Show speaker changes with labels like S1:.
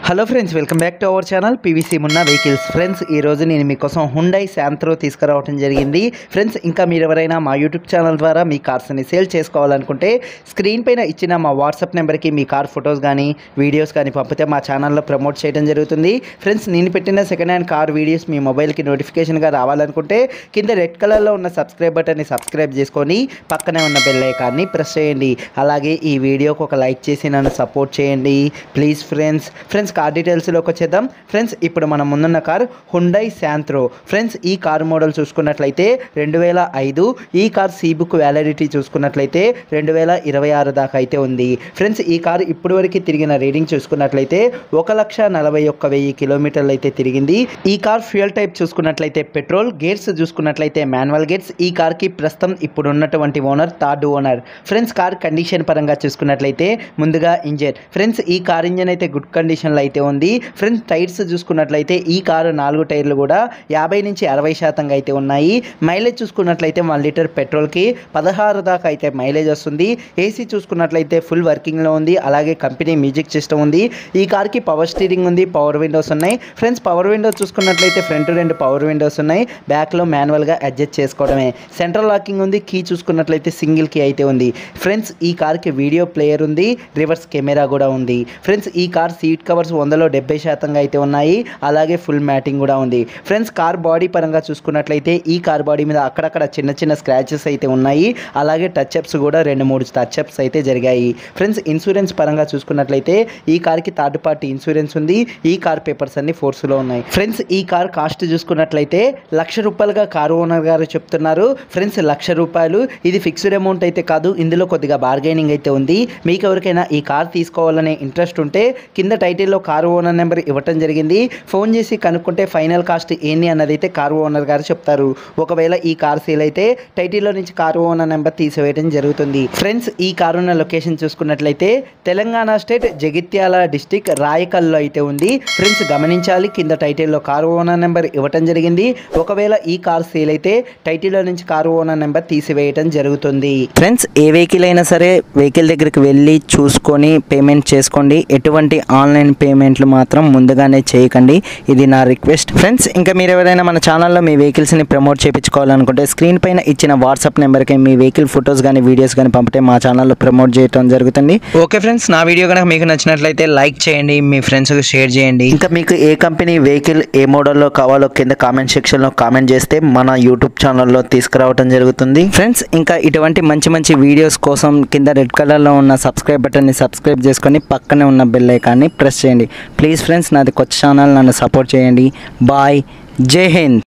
S1: hello friends welcome back to our channel PVC Munna vehicles friends ఈ రోజు నేను మీకోసం హుండై శాంత్రో తీసుకురావడం జరిగింది ఫ్రెండ్స్ ఇంకా మీరు ఎవరైనా మా యూట్యూబ్ ఛానల్ ద్వారా మీ కార్స్ని సేల్ చేసుకోవాలనుకుంటే స్క్రీన్ పైన ఇచ్చిన మా వాట్సాప్ నెంబర్కి మీ కార్ ఫొటోస్ కానీ వీడియోస్ కానీ పంపితే మా ఛానల్లో ప్రమోట్ చేయడం జరుగుతుంది ఫ్రెండ్స్ నేను పెట్టిన సెకండ్ హ్యాండ్ కార్ వీడియోస్ మీ మొబైల్కి నోటిఫికేషన్గా రావాలనుకుంటే కింద రెడ్ కలర్లో ఉన్న సబ్స్క్రైబ్ బటన్ని సబ్స్క్రైబ్ చేసుకొని పక్కనే ఉన్న బెల్ ఐకాన్ని ప్రెస్ చేయండి అలాగే ఈ వీడియోకి ఒక లైక్ చేసి నన్ను సపోర్ట్ చేయండి ప్లీజ్ ఫ్రెండ్స్ ఫ్రెండ్స్ కార్ డీటెయిల్స్లోకి వచ్చేద్దాం ఫ్రెండ్స్ ఇప్పుడు మనం ముందున్న కార్ హుండై శాంత్రో ఫ్రెండ్స్ ఈ కార్ మోడల్ చూసుకున్నట్లయితే రెండు వేల ఐదు ఈ కార్ సీ బుక్ వ్యాలిడిటీ చూసుకున్నట్లయితే రెండు వేల ఇరవై ఆరు దాకా అయితే ఉంది ఫ్రెండ్స్ ఈ కార్ ఇప్పటి వరకు తిరిగిన రీడింగ్ చూసుకున్నట్లయితే ఒక లక్ష నలభై ఒక్క వెయ్యి కిలోమీటర్లు అయితే తిరిగింది ఈ కార్ ఫ్యూయల్ టైప్ చూసుకున్నట్లయితే పెట్రోల్ గేర్స్ చూసుకున్నట్లయితే మాన్యువల్ గేర్స్ ఈ కార్కి ప్రస్తుతం ఇప్పుడు ఉన్నటువంటి owner third owner friends car condition పరంగా చూసుకున్నట్లయితే ముందుగా ఇంజన్ ఫ్రెండ్స్ ఈ కార్ ఇంజన్ అయితే గుడ్ కండిషన్లో అయితే ఉంది ఫ్రెండ్స్ టైర్స్ చూసుకున్నట్లయితే ఈ కారు నాలుగు టైర్లు కూడా యాభై నుంచి అరవై శాతంగా అయితే ఉన్నాయి మైలేజ్ చూసుకున్నట్లయితే వన్ లీటర్ పెట్రోల్కి పదహారు దాకా అయితే మైలేజ్ వస్తుంది ఏసీ చూసుకున్నట్లయితే ఫుల్ వర్కింగ్లో ఉంది అలాగే కంపెనీ మ్యూజిక్ సిస్టమ్ ఉంది ఈ కార్కి పవర్ స్టీరింగ్ ఉంది పవర్ విండోస్ ఉన్నాయి ఫ్రెండ్స్ పవర్ విండోస్ చూసుకున్నట్లయితే ఫ్రంట్ రెండు పవర్ విండోస్ ఉన్నాయి బ్యాక్లో మాన్యువల్గా అడ్జస్ట్ చేసుకోవడమే సెంట్రల్ లాకింగ్ ఉంది కీ చూసుకున్నట్లయితే సింగిల్ కీ అయితే ఉంది ఫ్రెండ్స్ ఈ కార్కి వీడియో ప్లేయర్ ఉంది రివర్స్ కెమెరా కూడా ఉంది ఫ్రెండ్స్ ఈ కార్ సీట్ కవర్స్ వందలో డెబ్బై శాతంగా అయితే ఉన్నాయి అలాగే ఫుల్ మ్యాటింగ్ కూడా ఉంది ఫ్రెండ్స్ కార్ బాడీ పరంగా చూసుకున్నట్లయితే ఈ కార్ బాడీ మీద అక్కడక్కడ చిన్న చిన్న స్క్రాచెస్ అయితే ఉన్నాయి అలాగే టచ్ అప్స్ కూడా రెండు మూడు టచ్ అప్స్ అయితే జరిగాయి ఫ్రెండ్స్ ఇన్సూరెన్స్ పరంగా చూసుకున్నట్లయితే ఈ కార్కి థర్డ్ పార్టీ ఇన్సూరెన్స్ ఉంది ఈ కార్ పేపర్స్ అన్ని ఫోర్స్లో ఉన్నాయి ఫ్రెండ్స్ ఈ కార్ కాస్ట్ చూసుకున్నట్లయితే లక్ష రూపాయలుగా కారు ఓనర్ గారు చెప్తున్నారు ఫ్రెండ్స్ లక్ష రూపాయలు ఇది ఫిక్స్డ్ అమౌంట్ అయితే కాదు ఇందులో కొద్దిగా బార్గెనింగ్ అయితే ఉంది మీకు ఎవరికైనా ఈ కార్ తీసుకోవాలనే ఇంట్రెస్ట్ ఉంటే కింద టైటిల్లో కారు ఓనర్ నెంబర్ ఇవ్వటం జరిగింది ఫోన్ చేసి కనుక్కుంటే ఫైనల్ కాస్ట్ ఏంటి అన్నది అయితే కారు ఓనర్ గారు చెప్తారు ఒకవేళ ఈ కార్ సేల్ అయితే టైటిల్లో నుంచి కారు ఓనర్ నెంబర్ తీసివేయడం జరుగుతుంది ఫ్రెండ్స్ ఈ కారు ఉన్న లొకేషన్ చూసుకున్నట్లయితే తెలంగాణ స్టేట్ జగిత్యాల డిస్టిక్ రాయకల్లో అయితే ఉంది ఫ్రెండ్స్ గమనించాలి కింద టైటిల్లో కారు ఓనర్ నెంబర్ ఇవ్వటం జరిగింది ఒకవేళ ఈ కార్ సేల్ అయితే టైటిల్లో నుంచి కారు ఓనర్ నెంబర్ తీసివేయటం జరుగుతుంది ఫ్రెండ్స్ ఏ వెహికల్ అయినా సరే వెహికల్ దగ్గరికి వెళ్ళి చూసుకొని పేమెంట్ చేసుకోండి ఎటువంటి ఆన్లైన్ పేమెంట్లు మాత్రం ముందుగానే చేయకండి ఇది నా రిక్వెస్ట్ ఫ్రెండ్స్ ఇంకా మీరు ఎవరైనా మన ఛానల్లో మీ వెహికల్స్ని ప్రమోట్ చేయించుకోవాలనుకుంటే స్క్రీన్ పైన ఇచ్చిన వాట్సాప్ నెంబర్కి మీ వెహికల్ ఫొటోస్ కానీ వీడియోస్ కానీ పంపితే మా ఛానల్లో ప్రమోట్ చేయడం జరుగుతుంది ఓకే ఫ్రెండ్స్ నా వీడియో కనుక మీకు నచ్చినట్లయితే లైక్ చేయండి మీ ఫ్రెండ్స్కి షేర్ చేయండి ఇంకా మీకు ఏ కంపెనీ వెహికల్ ఏ మోడల్లో కావాలో కింద కామెంట్ సెక్షన్లో కామెంట్ చేస్తే మన యూట్యూబ్ ఛానల్లో తీసుకురావడం జరుగుతుంది ఫ్రెండ్స్ ఇంకా ఇటువంటి మంచి మంచి వీడియోస్ కోసం కింద రెడ్ కలర్లో ఉన్న సబ్స్క్రైబ్ బటన్ని సబ్స్క్రైబ్ చేసుకొని పక్కనే ఉన్న బెల్ ఐకాన్ని ప్రెస్ చేయండి ప్లీజ్ ఫ్రెండ్స్ నాది కొత్త ఛానల్ నన్ను సపోర్ట్ చేయండి బాయ్ జై హింద్